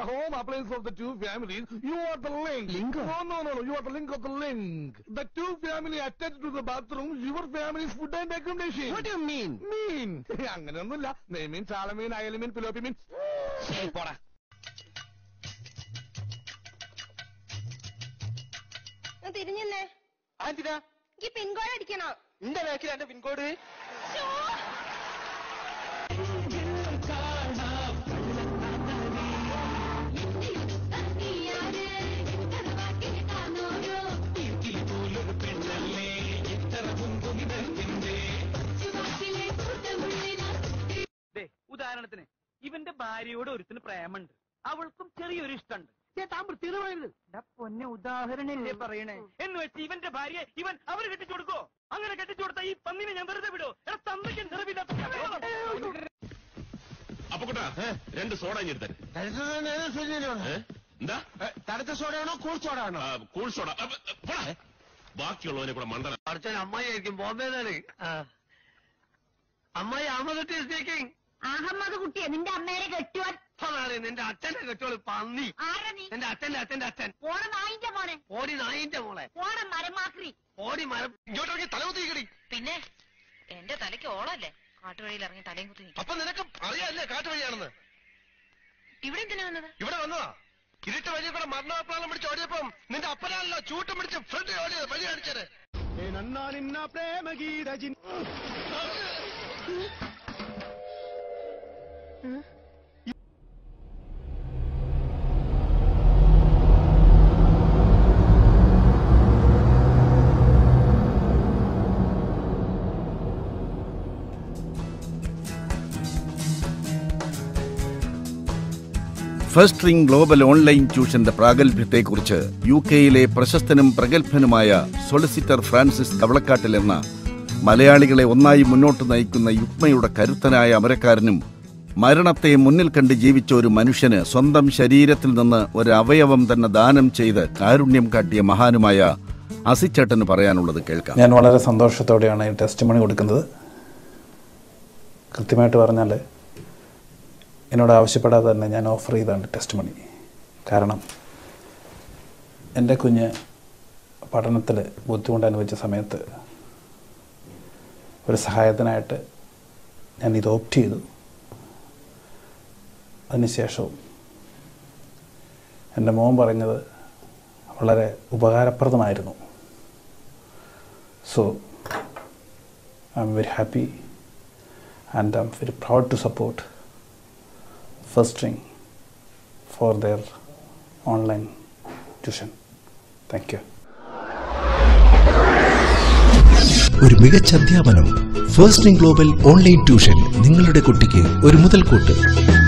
the home appliance of the two families. You are the link. Link? No, no, no, no. You are the link of the link. The two family attached to the bathroom. Your family's food and accommodation. What do you mean? മീൻ അങ്ങനെയൊന്നുമില്ല നെയ്മീൻ ചാളമീൻ അയലമീൻ പിലോപ്പി മീൻ പോടാ തിരിഞ്ഞെന്നേ ആന്റിനാ എനിക്ക് pincode അടിക്കണം നിന്റെ ബാക്കിൽ എന്റെ pincode ദേ, ഉദാഹരണത്തിന് ഇവന്റെ ഭാര്യയോട് ഒരുത്തിന് പ്രേമുണ്ട് അവൾക്കും ചെറിയൊരു ഇഷ്ടമുണ്ട് എടാ പൊന്നെ ഉദാഹരണല്ലേ പറയണേ എന്ന് വെച്ച് ഇവന്റെ ഭാര്യ ഇവൻ അവര് കെട്ടിച്ചു കൊടുക്കോ അങ്ങനെ കെട്ടിച്ചു കൊടുത്ത ഈ പന്നിനെ ഞാൻ വെറുതെ വിടോ എടാ തന്നയ്ക്ക് നിറവില്ലാത്ത അപ്പൊ കൂട്ടാ രണ്ട് സോഡ ഇഞ്ഞെടുത്തേ എന്താ തടുത്ത സോഡയാണോ കൂൾ സോഡയാണോ ആ, കൂൾ സോഡ അപ്പൊ, പോടാ. ബാക്കിയുള്ളവനെ കൂടെ മണ്ടന അച്ഛൻ അമ്മായി ആയിരിക്കും ബോംബെന്നാണ് അമ്മായി അഹമ്മദ് സ്പീക്കിംഗ് അഹമ്മദ് കുട്ടിയെ നിന്റെ അമ്മേനെ കെട്ടുവാൻ അതാണ് നിന്റെ അച്ഛന്റെ കെട്ടോള് പന്നി ആരാ നീ എന്റെ അച്ഛന്റെ അച്ഛന്റെ അച്ഛൻ പോണ നായിന്റെ മോനെ ഓടി നായിന്റെ മോളെ പോണ മരമാക്രി ഓടി മരം ഇങ്ങോട്ടേക്ക് തലകുത്തിക്കടി പിന്നെ എന്റെ തലയ്ക്ക് ഓളല്ലേ കാട്ടുവഴിയിൽ ഇറങ്ങി തലയും കുത്തി നിൽക്കും അപ്പൊ നിനക്ക് അറിയാല്ലേ കാട്ടുവഴിയാണെന്ന് ഇവിടെ എന്തിനാ വന്നത് ഇവിടെ വന്നതാ ഇരുട്ട് വഴി കൂടെ മരണപ്രാളം പിടിച്ച് ഓടിയപ്പം നിന്റെ അപ്പനാണല്ലോ ചൂട്ടും പിടിച്ച് ഫ്രണ്ട് ഓടിയത് വഴി കാണിച്ചത് ഫസ്റ്റ് റിംഗ് ഗ്ലോബൽ ഓൺലൈൻ ട്യൂഷന്റെ പ്രാഗൽഭ്യത്തെക്കുറിച്ച് യു കെയിലെ പ്രശസ്തനും പ്രഗത്ഭനുമായ സൊളിസിറ്റർ ഫ്രാൻസിസ് കവളക്കാട്ടിൽ എന്ന മലയാളികളെ ഒന്നായി മുന്നോട്ട് നയിക്കുന്ന യുഗ്മയുടെ കരുത്തനായ അമരക്കാരനും മരണത്തെ മുന്നിൽ കണ്ട് ജീവിച്ച ഒരു മനുഷ്യന് സ്വന്തം ശരീരത്തിൽ നിന്ന് ഒരു അവയവം തന്നെ ദാനം ചെയ്ത് കാരുണ്യം കാട്ടിയ മഹാനുമായ അസിച്ചേട്ടന് പറയാനുള്ളത് കേൾക്കാം ഞാൻ വളരെ സന്തോഷത്തോടെയാണ് ഈ ടെസ്റ്റ് മണി കൊടുക്കുന്നത് കൃത്യമായിട്ട് പറഞ്ഞാൽ എന്നോട് ആവശ്യപ്പെടാതെ തന്നെ ഞാൻ ഓഫർ ചെയ്താണ് ടെസ്റ്റ് മണി കാരണം എൻ്റെ കുഞ്ഞ് പഠനത്തിൽ ബുദ്ധിമുട്ട് അനുഭവിച്ച സമയത്ത് ഒരു സഹായത്തിനായിട്ട് ഞാൻ ഇത് ഓപ്റ്റ് ചെയ്തു അതിനുശേഷവും എൻ്റെ മോൻ പറഞ്ഞത് വളരെ ഉപകാരപ്രദമായിരുന്നു So I'm very happy and I'm very proud to support First String for their online tuition. Thank you. ഒരു മികച്ച അധ്യാപനം ഫസ്റ്റ് ഗ്ലോബൽ ഓൺലൈൻ ട്യൂഷൻ നിങ്ങളുടെ കുട്ടിക്ക് ഒരു മുതൽക്കൂട്ട്